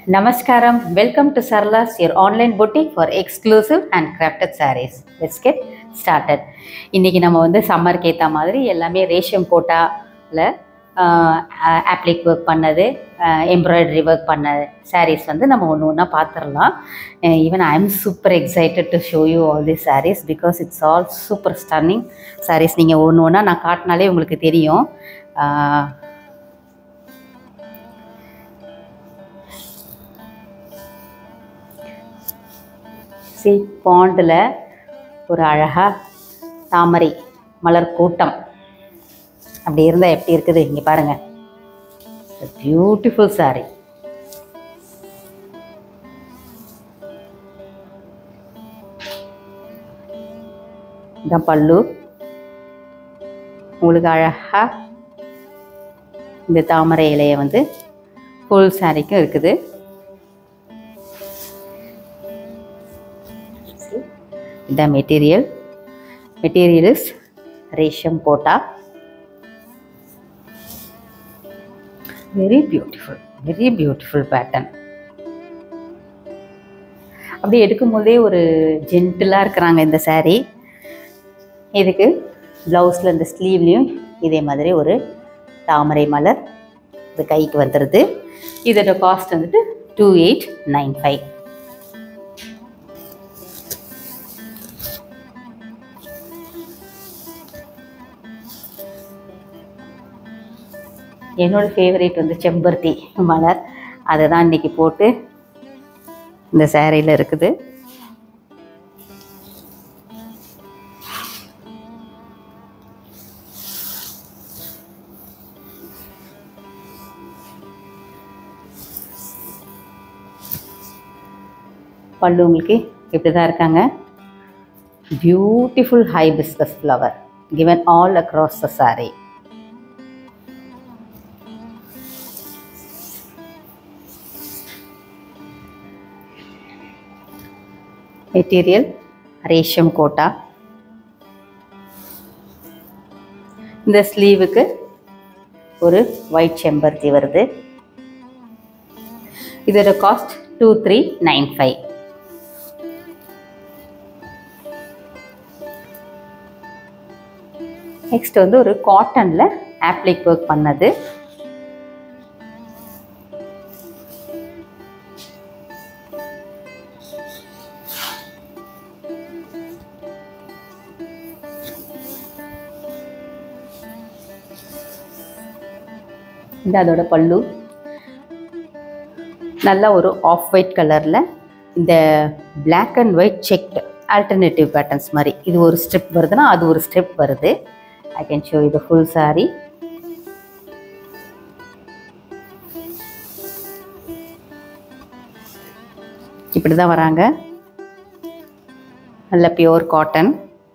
Namaskaram. Welcome to Sarla's, your online boutique for exclusive and crafted sarees. Let's get started. இன்னைக்கு நம்ம வந்து சம்மருக்கு ஏற்ற மாதிரி எல்லாமே ரேஷம் கோட்டாவில் ஆப்ளிக் ஒர்க் பண்ணது எம்ப்ராய்டரி ஒர்க் பண்ண sarees வந்து நம்ம ஒன்று ஒன்றா பார்த்துடலாம் even I am super excited to show you all the sarees because it's all super stunning sarees நீங்கள் ஒன்று ஒன்றா நான் காட்டினாலே உங்களுக்கு தெரியும் அஹ், சி பாண்டில் ஒரு அழகாக தாமரை மலர் கூட்டம் அப்படி இருந்தால் எப்படி இருக்குது இங்கே பாருங்கள் பியூட்டிஃபுல் saree இதான் பல்லு உங்களுக்கு அழகாக இந்த தாமரை இலையை வந்து ஃபுல் சாரிக்கும் இருக்குது the material material is resham kota very beautiful very beautiful pattern அப்படி எடுக்கும்போதே ஒரு ஜென்டிலாக இருக்கிறாங்க இந்த saree இதுக்கு ப்ளவுஸில் இந்த ஸ்லீவ்லேயும் இதே மாதிரி ஒரு தாமரை மலர் இது கைக்கு வந்துடுது இதோட காஸ்ட் வந்துட்டு டூ எயிட் நைன் ஃபைவ் என்னோட ஃபேவரேட் வந்து செம்பருத்தி மலர் அதை தான் இன்னைக்கு போட்டு இந்த சேரீயில் இருக்குது பல்லு உங்களுக்கு இப்படி தான் இருக்காங்க beautiful hibiscus flower given all across the saree material ரேஷம் கோட்டா இந்த ஸ்லீவுக்கு ஒரு ஒயிட் செம்பருத்தி வருது இதோட cost two three nine five next வந்து ஒரு காட்டனில் ஆப்ளிக் ஒர்க் பண்ணது இந்த அதோட பல்லு நல்ல ஒரு ஆஃப் ஒயிட் கலரில் இந்த Black and white checked alternative patterns மாதிரி இது ஒரு ஸ்டெப் வருதுன்னா அது ஒரு ஸ்டெப் வருது ஐ கேன் ஷோ இது ஃபுல் saree இப்படி தான் வராங்க நல்ல பியோர் காட்டன்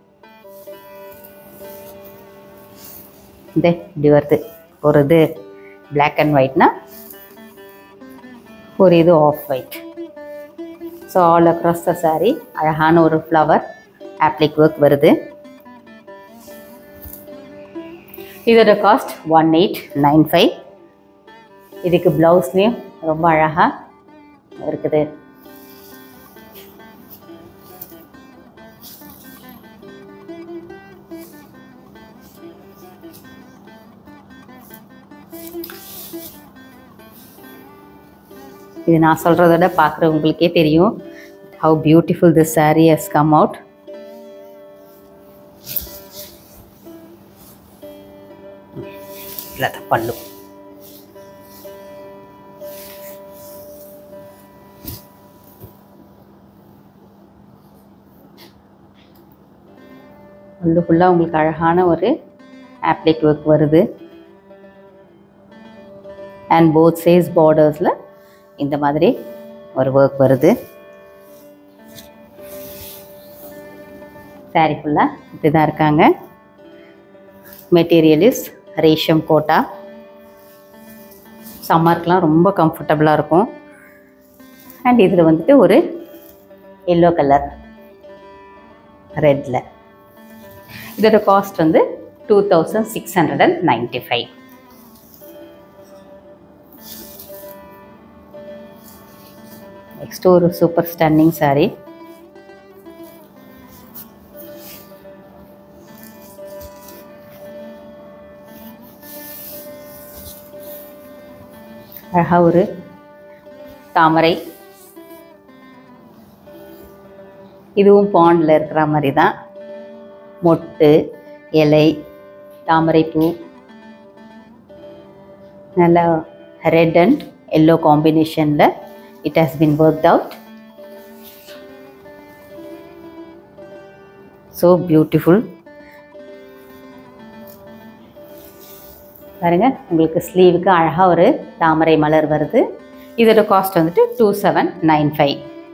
இந்த இப்படி வருது ஒரு இது பிளாக் அண்ட் ஒயிட்னா ஒரு இது off white so all across the saree அழகான ஒரு ஃப்ளவர் ஆப்ளிக் ஒர்க் வருது இதோட cost one eight nine five இதுக்கு ப்ளவுஸ்லேயும் ரொம்ப அழகாக இருக்குது இது நான் சொல்கிறத விட பார்க்குறவங்களுக்கே தெரியும் how beautiful this saree has come out இல்லை பல்லு பல்லு ஃபுல்லாக உங்களுக்கு அழகான ஒரு ஆப்ளிக் ஒர்க் வருது அண்ட் போத் சைஸ் பார்டர்ஸில் இந்த மாதிரி ஒரு ஒர்க் வருது சாரி ஃபுல்லாக இப்படி தான் இருக்காங்க மெட்டீரியல் இஸ் ரேஷம் கோட்டா சம்மருக்குலாம் ரொம்ப கம்ஃபர்டபுளாக இருக்கும் அண்ட் இதில் வந்துட்டு ஒரு எல்லோ கலர் ரெட்டில் இதோட காஸ்ட் வந்து two thousand six hundred and ninety five next ஒரு சூப்பர் ஸ்டன்னிங் saree அழகாக ஒரு தாமரை இதுவும் பாண்டில் இருக்கிற மாதிரி தான் மொட்டு இலை தாமரைப்பூ நல்லா ரெட் அண்ட் எல்லோ காம்பினேஷனில் it has been worked out so beautiful பாருங்க உங்களுக்கு ஸ்லீவுக்கு அழகாக ஒரு தாமரை மலர் வருது இதோட காஸ்ட் வந்துட்டு டூ செவன் நைன் ஃபைவ்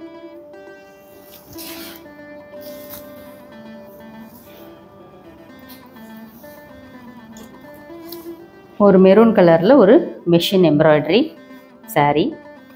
ஒரு மெரூன் கலரில் ஒரு மிஷின் எம்ப்ராய்டரி saree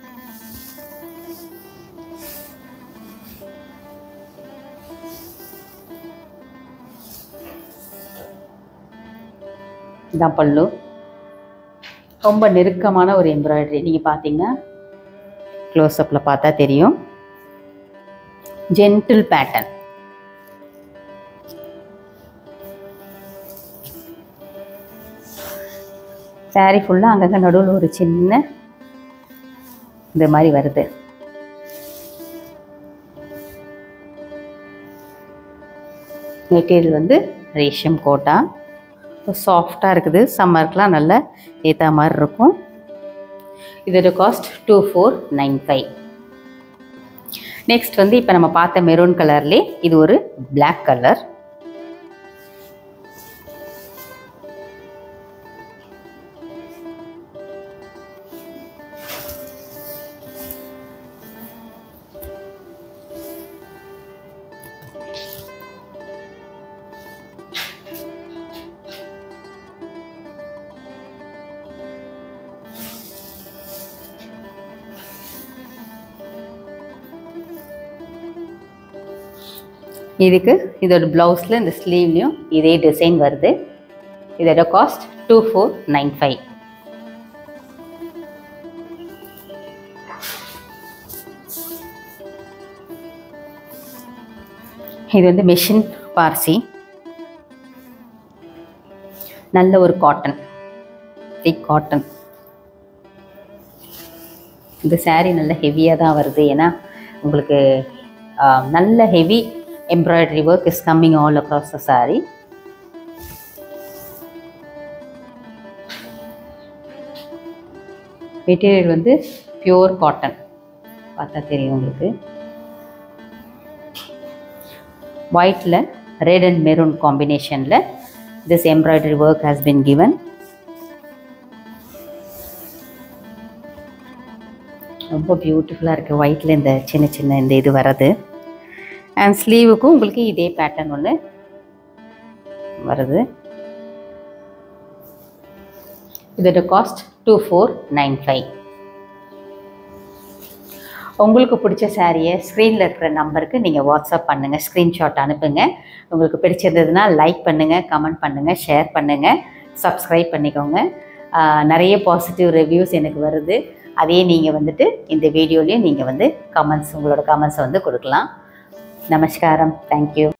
இதான் பல்லு ரொம்ப நெருக்கமான ஒரு எம்ப்ராய்டரி நீங்கள் பார்த்தீங்கன்னா க்ளோஸ்அப்பில் பார்த்தா தெரியும் ஜென்டில் பேட்டர்ன் saree ஃபுல்லாக அங்கங்கே நடுவில் ஒரு சின்ன இந்த மாதிரி வருது மெட்டீரியல் வந்து ரேஷம் கோட்டா சாஃப்டாக இருக்குது சம்மருக்குலாம் நல்ல ஏற்ற மாதிரி இருக்கும் இதோட cost two four nine five next வந்து இப்போ நம்ம பார்த்த மெரூன் கலர்லே இது ஒரு Black கலர் இதுக்கு இதோட ப்ளவுஸில் இந்த ஸ்லீவ்லேயும் இதே டிசைன் வருது இதோட cost two four nine five இது வந்து மெஷின் பார்சி நல்ல ஒரு காட்டன் திக் காட்டன் இந்த saree நல்ல ஹெவியாக தான் வருது ஏன்னா உங்களுக்கு ஆ, நல்ல heavy embroidery work is coming all across the saree material வந்து பியூர் காட்டன் பார்த்தா தெரியும் உங்களுக்கு ஒயிட்டில் ரெட் அண்ட் மெரூன் காம்பினேஷனில் this embroidery work has been given ரொம்ப பியூட்டிஃபுல்லாக இருக்குது ஒயிட்டில் இந்த சின்ன சின்ன இந்த இது வர்றது அண்ட் ஸ்லீவுக்கும் உங்களுக்கு இதே பேட்டர்ன் ஒன்று வருது இதோட cost two four nine five உங்களுக்கு பிடிச்ச சாரியை ஸ்க்ரீனில் இருக்கிற நம்பருக்கு நீங்கள் வாட்ஸ்அப் பண்ணுங்கள் ஸ்க்ரீன்ஷாட் அனுப்புங்க உங்களுக்கு பிடிச்சிருந்ததுன்னா லைக் பண்ணுங்கள் கமெண்ட் பண்ணுங்கள் ஷேர் பண்ணுங்கள் சப்ஸ்கிரைப் பண்ணிக்கோங்க ஆஹ் நிறைய பாசிட்டிவ் ரிவ்யூஸ் எனக்கு வருது அதையே நீங்கள் வந்துட்டு இந்த வீடியோலேயும் நீங்கள் வந்து கமெண்ட்ஸ் உங்களோட கமெண்ட்ஸை வந்து கொடுக்கலாம் நமஸ்காரம் தேங்க்யூ